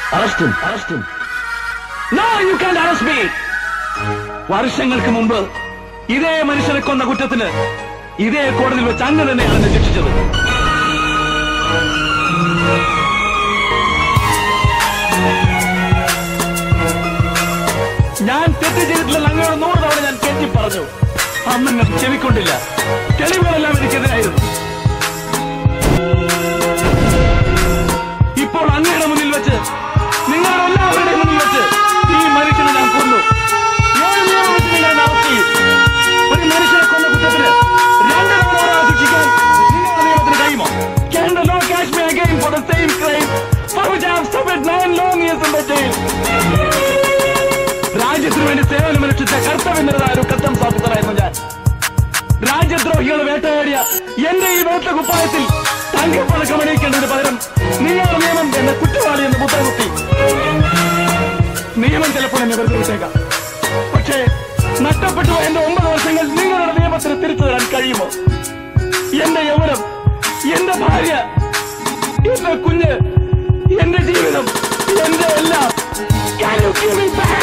Arrest arrest no you can arrest me വർഷങ്ങൾക്ക് മുമ്പ് ഇതേ മനുഷ്യനെ കൊന്ന കുറ്റത്തിന് ഇതേ കോടതിയിൽ വെച്ച് അങ്ങ് തന്നെയാണ് എന്നെ ശിക്ഷിച്ചത് ഞാൻ തെറ്റ് ചെയ്തിട്ടില്ല അങ്ങയോട് നൂറ് തവണ ഞാൻ കെട്ടി പറഞ്ഞു അന്ന് ഞാൻ ചെവിക്കൊണ്ടില്ല തെളിവുകളെല്ലാം എനിക്കെതിരായിരുന്നു ഇപ്പോൾ അങ്ങയുടെ മുന്നിൽ വെച്ച് നിങ്ങളുടെ എല്ലാവരുടെയും മുന്നിൽ വെച്ച് ഈ മനുഷ്യനെ ഞാൻ കൊന്നു ഏത് നിയമം വെച്ച് നിങ്ങൾ എന്നെ അറസ്റ്റ് ചെയ്യും ഒരു മനുഷ്യനെ കൊന്ന കുറ്റത്തിന് രണ്ട് തവണ ഒരാളെ ശിക്ഷിക്കാൻ നിങ്ങളുടെ നിയമത്തിന് കഴിയുമോ Can the law catch me again for the same crime for which I have suffered nine long years in the jail? രാജ്യത്തിന് വേണ്ടി സേവനമനുഷ്ഠിച്ച കർത്തവ്യനിരതായ ഒരു കത്തം സാഫിസറായിരുന്നു ഞാൻ രാജ്യദ്രോഹികൾ വേട്ടയാടിയ എന്റെ ഈ വെളുത്ത കുപ്പായത്തിൽ തങ്കപ്പണക്കം അണിയിക്കേണ്ടതിന് പകരം നിങ്ങളുടെ നിയമം എന്നെ കുറ്റവാളി എന്ന് മുദ്രകുത്തി നിയമം ചിലപ്പോൾ എന്നെ വെറുതെ വിട്ടേക്കാം പക്ഷേ നഷ്ടപ്പെട്ടു പോയ എന്റെ ഒമ്പത് വർഷങ്ങൾ നിങ്ങളുടെ നിയമത്തിന് തിരിച്ചു തരാൻ കഴിയുമോ എന്റെ യൗവനം എന്റെ ഭാര്യ എന്റെ കുഞ്ഞ് എന്റെ ജീവിതം എന്റെ എല്ലാം Can you give me back?